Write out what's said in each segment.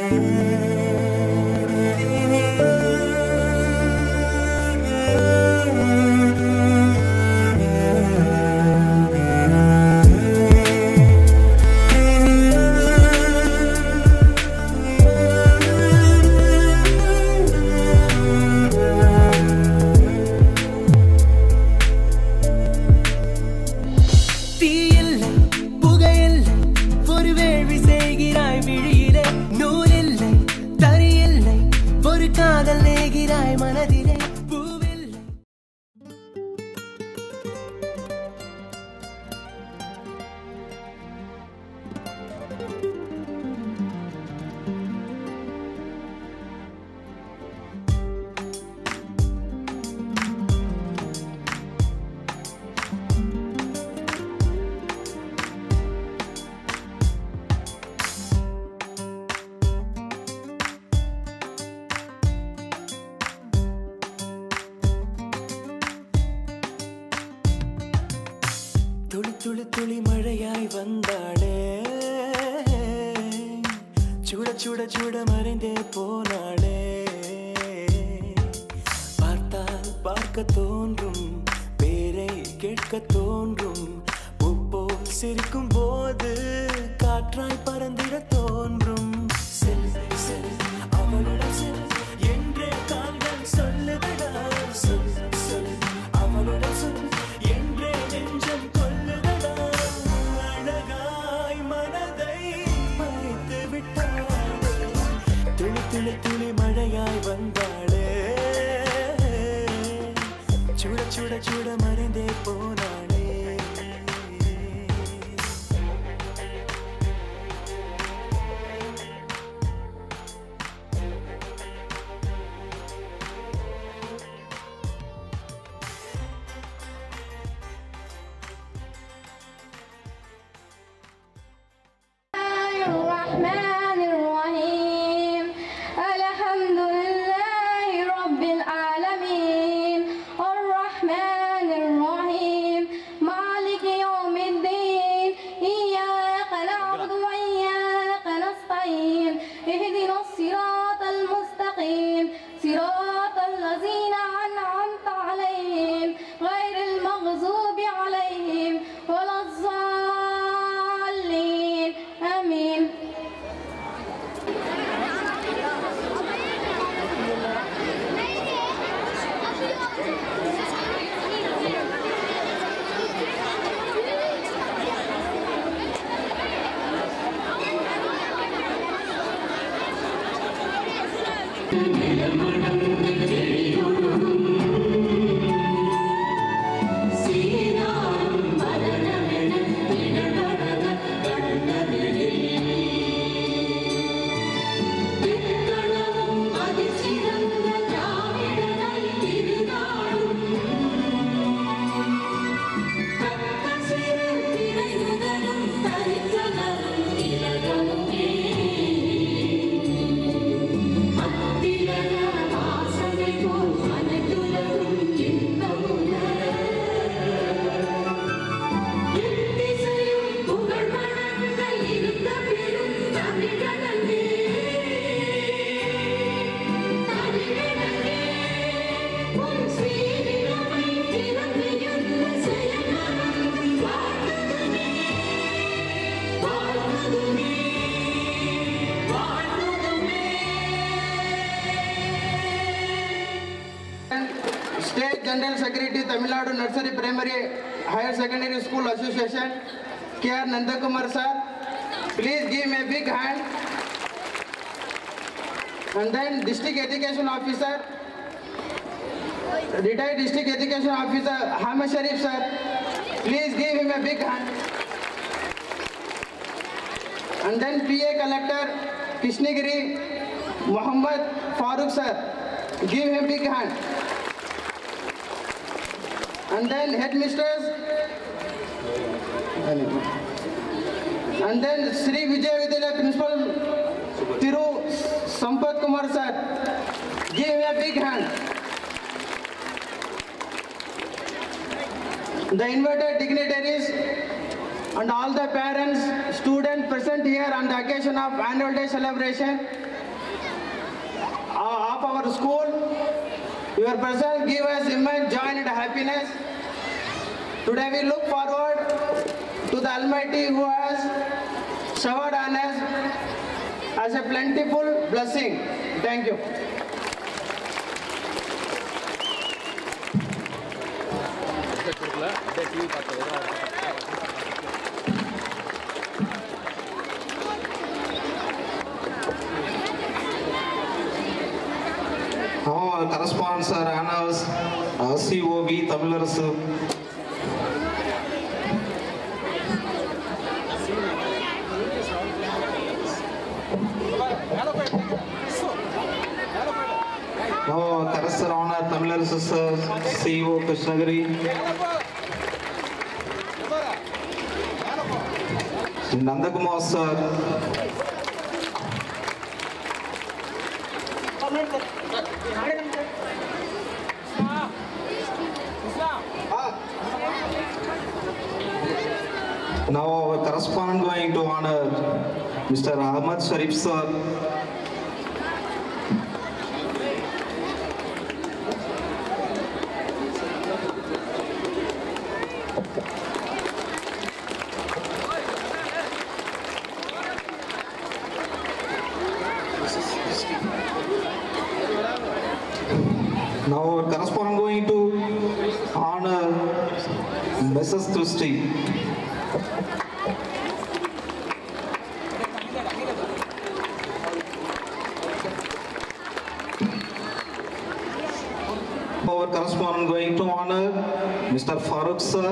தீயில்லை புகையில்லை ஒரு வேள்வி செய்கிறாய் விழியிலே நூலில்லை தறியில்லை ஒரு காதல் நேகிறாய் மனதிலே பூவில்லை துளி துளி துளி மழையாய் வந்தாளே சுட சுட சுட மறைந்தே போனாளே பார்த்தால் பார்க்க தோன்றும் பேரை கேட்க தோன்றும் பூப்போல் சிரிக்கும் போது காற்றாய் பறந்திட தோன்றும் செல் செல் அவளிடம் செல் என்றே கால்கள் சொல்லுதடா சொல் சொல் அவளிடம் சொல் என்றே நெஞ்சம் கொல்லுதடா அழகாய் மனதை மறைத்து விட்டாளே துளி துளி துளி மழையாய் வந்தாளே சுட சுட சுட மறைந்தே போனாளே الرحمن الرحيم الحمد لله رب العالمين الرحمن الرحيم مالك يوم الدين إياك نعبد وإياك نستعين اهدنا الصراط المستقيم صراط الذين أنعمت عليهم غير المغضوب عليهم ولا الضالين آمين State General Secretary Tamil Nadu Nursery Primary Higher Secondary School Association, K.R. Nandakumar sir. Please give me a big hand. And then District Education Officer, retired District Education Officer Hamid Sharif sir. Please give him a big hand. And then PA Collector Krishnagiri Muhammad Farooq sir. Give him a big hand. And then headmistress. And then Sri Vijay Vidyalaya Principal Thiru Sampath Kumar sir. Give him a big hand. The invited dignitaries and all the parents, students present here on the occasion of annual day celebration, of our school. Your presence give us immense joy and happiness. Today we look forward to the Almighty who has showered on us as a plentiful blessing. Thank you. Now our correspondents are honors COV Tamilarasu Now our Karasar honor Tamilarasu sir CEO Krishnagiri Nandakumar sir Now our correspondent going to honor Mr. Ahmad Sharif sir. Now our correspondent going to honor Mrs. Tusti. Our correspondent going to honor Mr. Farooq sir.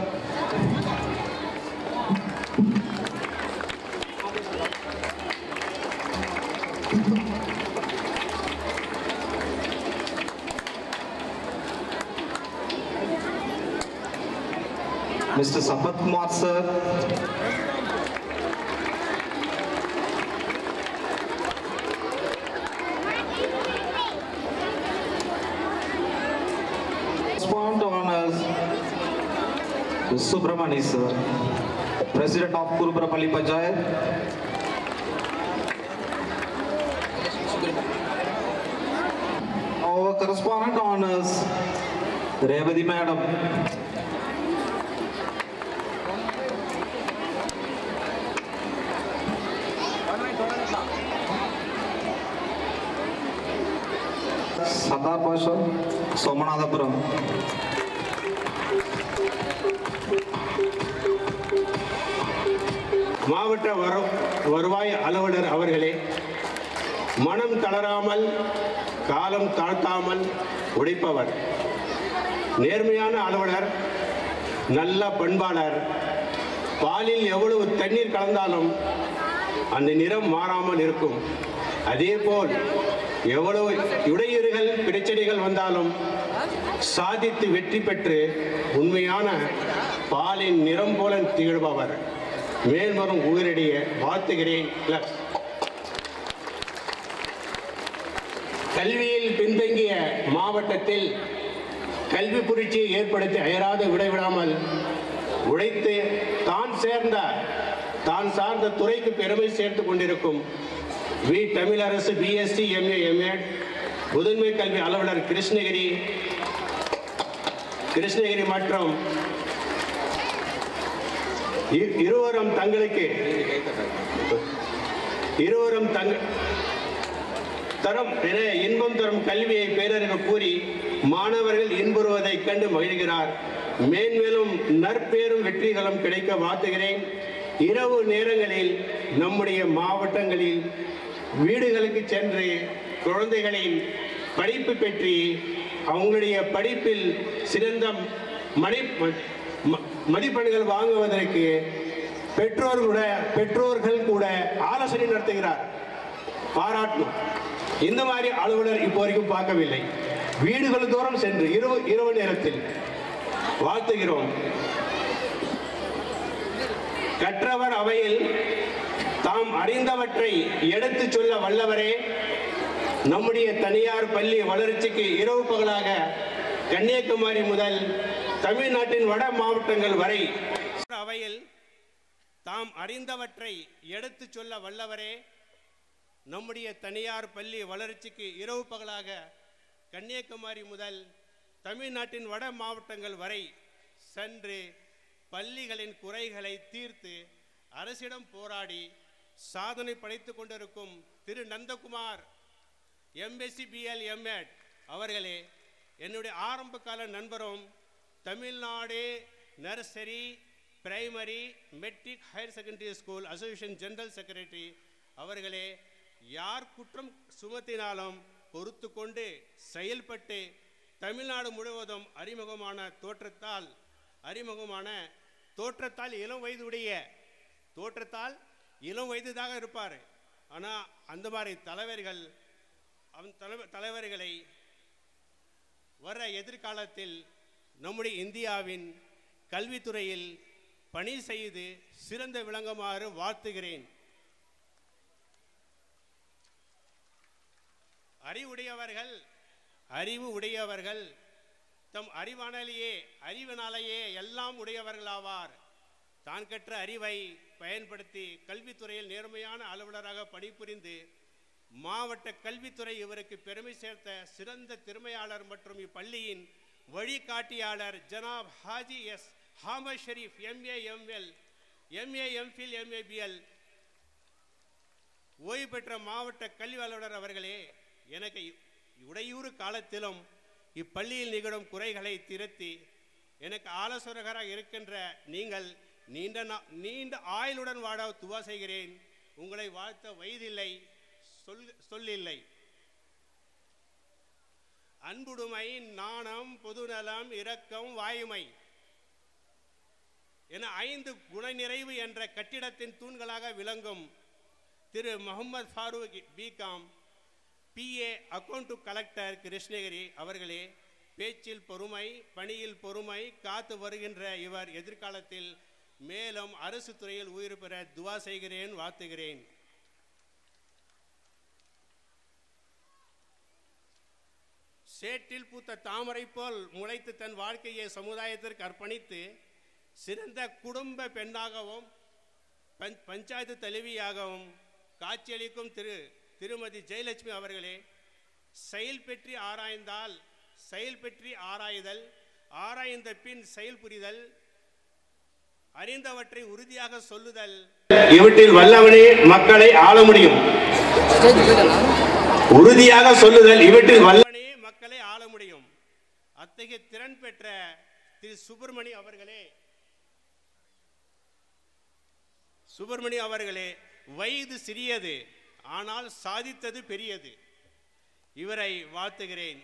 Mr. Sampath Kumar sir. Correspondent honors Subramani sir, President of Kurubrapalli Panchayat. Our correspondent honors Revati madam. Sardar Basha Somanathapuram மாவட்ட வரு வருவாய் அலுவலர் அவர்களே மனம் தளராமல் காலம் தாழ்த்தாமல் உழைப்பவர் நேர்மையான அலுவலர் நல்ல பண்பாளர் பாலில் எவ்வளவு தண்ணீர் கலந்தாலும் அந்த நிறம் மாறாமல் இருக்கும் அதேபோல் எவ்வளவு இடையூறுகள் பிரச்சனைகள் வந்தாலும் சாதித்து வெற்றி பெற்று உண்மையான பாலின் நிறம் போல திகழ்பவர் மேல்வரும் உயிரிடைய வாழ்த்துகிறேன் கிளப். கல்வியில் பின்தங்கிய மாவட்டத்தில் கல்வி புரட்சியை ஏற்படுத்தி அயராது விடைவிடாமல் உழைத்து தான் சேர்ந்த தான் சார்ந்த துறைக்கு பெருமை சேர்த்து கொண்டிருக்கும் V Tamilarasu BSc MA MEd முதன்மை கல்வி அலுவலர் கிருஷ்ணகிரி கிருஷ்ணகிரி மற்றும் இ- இருவரும் தங்களுக்கு இருவரும் தங்க தரம் என இன்பம் தரும் கல்வியை பேரறிவு கூறி மாணவர்கள் இன்புறுவதைக் கண்டு மகிழ்கிறார் மேன்மேலும் நற்பேரும் வெற்றிகளும் கிடைக்க வாழ்த்துகிறேன் இரவு நேரங்களில் நம்முடைய மாவட்டங்களில் வீடுகளுக்கு சென்று குழந்தைகளின் படிப்பு பெற்றி அவங்களுடைய படிப்பில் சிறந்த மடி ம- மதிப்பெண்கள் வாங்குவதற்கு பெற்றோர் கூட பெற்றோர்கள் கூட ஆலோசனை நடத்துகிறார் பாராட்டணும் இந்த மாதிரி அலுவலர் இப்போ வரைக்கும் பார்க்கவில்லை வீடுகள் தோறும் சென்று இரவு இரவு நேரத்தில் வாழ்த்துகிறோம் கற்றவர் அவையில் தாம் அறிந்தவற்றை எடுத்துச் சொல்ல வல்லவரே நம்முடைய தனியார் பள்ளி வளர்ச்சிக்கு இரவு பகலாக கன்னியாகுமரி முதல் தமிழ்நாட்டின் வட மாவட்டங்கள் வரை அவையில் தாம் அறிந்தவற்றை எடுத்துச் சொல்ல வல்லவரே நம்முடைய தனியார் பள்ளி வளர்ச்சிக்கு இரவு பகலாக கன்னியாகுமரி முதல் தமிழ்நாட்டின் வட மாவட்டங்கள் வரை சென்று பள்ளிகளின் குறைகளை தீர்த்து அரசிடம் போராடி சாதனை படைத்துக் கொண்டிருக்கும் Thiru Nandakumar MSc BL MEd அவர்களே என்னுடைய ஆரம்ப கால நண்பரும் Tamil Nadu nursery primary matric higher secondary school association general secretary அவர்களே யார் குற்றம் சுமத்தினாலும் பொறுத்து கொண்டு செயல்பட்டு தமிழ்நாடு முழுவதும் அறிமுகமான தோற்றத்தால் அறிமுகமான தோற்றத்தால் இளம் வயதுடைய தோற்றத்தால் இளம் வயதுதாக இருப்பார் ஆனால் அந்த மாதிரி தலைவர்கள் அவன் தலைவ தலைவர்களை வர எதிர்காலத்தில் நம்முடைய இந்தியாவின் கல்வித்துறையில் பணி செய்து சிறந்த விளங்குமாறு வாழ்த்துகிறேன் அறிவுடையவர்கள் அறிவு உடையவர்கள் தம் அறிவானாலேயே அறிவினாலேயே எல்லாம் உடையவர்களாவார் தான் கற்ற அறிவை பயன்படுத்தி கல்வித்துறையில் நேர்மையான அலுவலராக பணிபுரிந்து மாவட்ட கல்வித்துறை இவருக்கு பெருமை சேர்த்த சிறந்த திறமையாளர் மற்றும் இப்பள்ளியின் வழிகாட்டியாளர் Janab Haji S Hamath Sharif MA ML MA MPhil MA BL ஓய்வு பெற்ற மாவட்ட கல்வி அலுவலர் அவர்களே எனக்கு உடையூறு காலத்திலும் இப்பள்ளியில் நிகழும் குறைகளை திருத்தி எனக்கு ஆலோசகராக இருக்கின்ற நீங்கள் நீண்ட நா- நீண்ட ஆயுளுடன் வாழ துவா செய்கிறேன் உங்களை வாழ்த்த வயதில்லை சொல் சொல்லில்லை அன்புடுமை நாணம் பொதுநலம் இரக்கம் வாயுமை என ஐந்து குணநிறைவு என்ற கட்டிடத்தின் தூண்களாக விளங்கும் Thiru Mohammed Farooq BCom BA account to collector Krishnagiri அவர்களே பேச்சில் பொறுமை பணியில் பொறுமை காத்து வருகின்ற இவர் எதிர்காலத்தில் மேலும் அரசு துறையில் உயிர் பெற துவா செய்கிறேன் வாழ்த்துகிறேன் சேற்றில் பூத்த தாமரை போல் முளைத்து தன் வாழ்க்கையை சமுதாயத்திற்கு அர்ப்பணித்து சிறந்த குடும்ப பெண்ணாகவும் பஞ் பஞ்சாயத்து தலைவியாகவும் காட்சியளிக்கும் திரு திருமதி ஜெயலட்சுமி அவர்களே செயல் பற்றி ஆராய்ந்தால் செயல் பற்றி ஆராய்தல் ஆராய்ந்த பின் செயல் புரிதல் அறிந்தவற்றை உறுதியாக சொல்லுதல் இவற்றில் வல்லவனே மக்களை ஆள முடியும் உறுதியாக சொல்லுதல் இவற்றில் வல்லவனே மக்களை ஆள முடியும் அத்தகைய திறன் பெற்ற திரு சுப்பிரமணி அவர்களே சுப்பிரமணி அவர்களே வயது சிறியது ஆனால் சாதித்தது பெரியது இவரை வாழ்த்துகிறேன்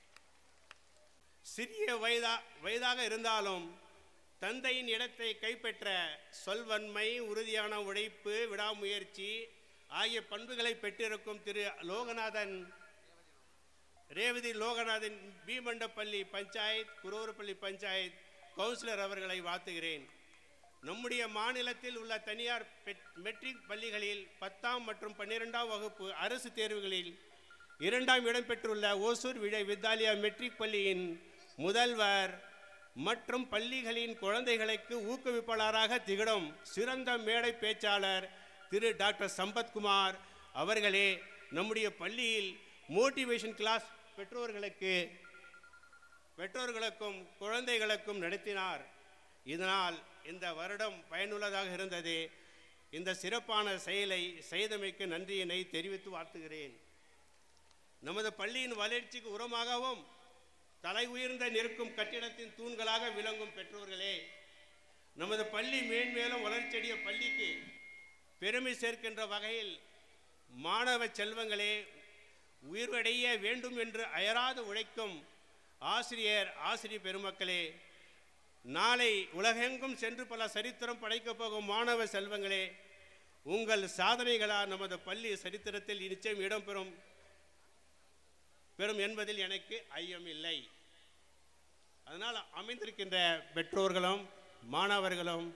சிறிய வயதா வயதாக இருந்தாலும் தந்தையின் இடத்தை கைப்பற்ற சொல்வன்மை உறுதியான உழைப்பு விடாமுயற்சி ஆகிய பண்புகளை பெற்றிருக்கும் திரு லோகநாதன் ரேவதி லோகநாதன் பீமண்டப்பள்ளி பஞ்சாயத் குரோரப்பள்ளி பஞ்சாயத் கவுன்சிலர் அவர்களை வாழ்த்துகிறேன் நம்முடைய மாநிலத்தில் உள்ள தனியார் பெட்- மெட்ரிக் பள்ளிகளில் பத்தாம் மற்றும் பன்னிரெண்டாம் வகுப்பு அரசு தேர்வுகளில் இரண்டாம் இடம் பெற்றுள்ள ஓசூர் விடை வித்யாலயா மெட்ரிக் பள்ளியின் முதல்வர் மற்றும் பள்ளிகளின் குழந்தைகளுக்கு ஊக்குவிப்பாளராக திகழும் சிறந்த மேடை பேச்சாளர் திரு டாக்டர் சம்பத்குமார் அவர்களே நம்முடைய பள்ளியில் மோட்டிவேஷன் கிளாஸ் பெற்றோர்களுக்கு பெற்றோர்களுக்கும் குழந்தைகளுக்கும் நடத்தினார் இதனால் இந்த வருடம் பயனுள்ளதாக இருந்தது இந்த சிறப்பான செயலை செய்தமைக்கு நன்றியினை தெரிவித்து வாழ்த்துகிறேன் நமது பள்ளியின் வளர்ச்சிக்கு உரமாகவும் தலை உயர்ந்த நிற்கும் கட்டிடத்தின் தூண்களாக விளங்கும் பெற்றோர்களே நமது பள்ளி மேன்மேலும் வளர்ச்சியடைய பள்ளிக்கு பெருமை சேர்க்கின்ற வகையில் மாணவ செல்வங்களே உயிர்வடைய வேண்டும் என்று அயராது உழைக்கும் ஆசிரியர் ஆசிரியர் பெருமக்களே நாளை உலகெங்கும் சென்று பல சரித்திரம் படைக்கப் போகும் மாணவ செல்வங்களே உங்கள் சாதனைகளால் நமது பள்ளி சரித்திரத்தில் நிச்சயம் இடம்பெறும் பெறும் என்பதில் எனக்கு ஐயமில்லை அதனால் அமைந்திருக்கின்ற பெற்றோர்களும் மாணவர்களும்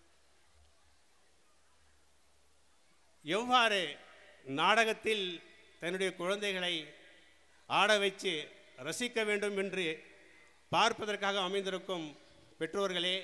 எவ்வாறு நாடகத்தில் தன்னுடைய குழந்தைகளை ஆட வைத்து ரசிக்க வேண்டும் என்று பார்ப்பதற்காக அமைந்திருக்கும் பெற்றோர்களே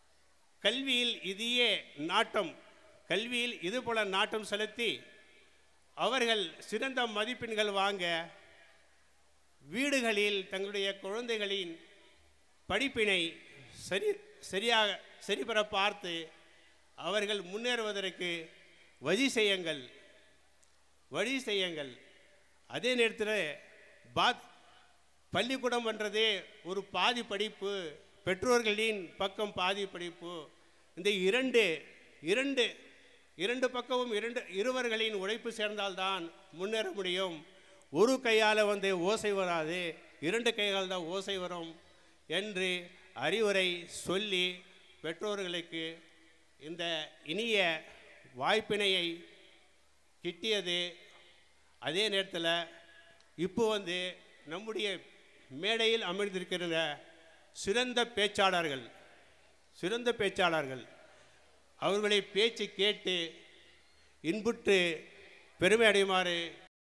கல்வியில் இதையே நாட்டம் கல்வியில் இதுபோல நாட்டம் செலுத்தி அவர்கள் சிறந்த மதிப்பெண்கள் வாங்க வீடுகளில் தங்களுடைய குழந்தைகளின் படிப்பினை சரி சரியாக சரிபெற பார்த்து அவர்கள் முன்னேறுவதற்கு வழி செய்யுங்கள் வழி செய்யுங்கள் அதே நேரத்தில் பாத் பள்ளிக்கூடம் பண்ணுறதே ஒரு பாதி படிப்பு பெற்றோர்களின் பக்கம் பாதி படிப்பு இந்த இரண்டு இரண்டு இரண்டு பக்கமும் இரண்டு இருவர்களின் உழைப்பு சேர்ந்தால்தான் முன்னேற முடியும் ஒரு கையால் வந்து ஓசை வராது இரண்டு கையால் தான் ஓசை வரும் என்று அறிவுரை சொல்லி பெற்றோர்களுக்கு இந்த இனிய வாய்ப்பினையை கிட்டியது அதே நேரத்தில் இப்போ வந்து நம்முடைய மேடையில் அமர்ந்திருக்கிற சிறந்த பேச்சாளர்கள் சிறந்த பேச்சாளர்கள் அவர்களை பேச்சு கேட்டு இன்புற்று பெருமை அடையுமாறு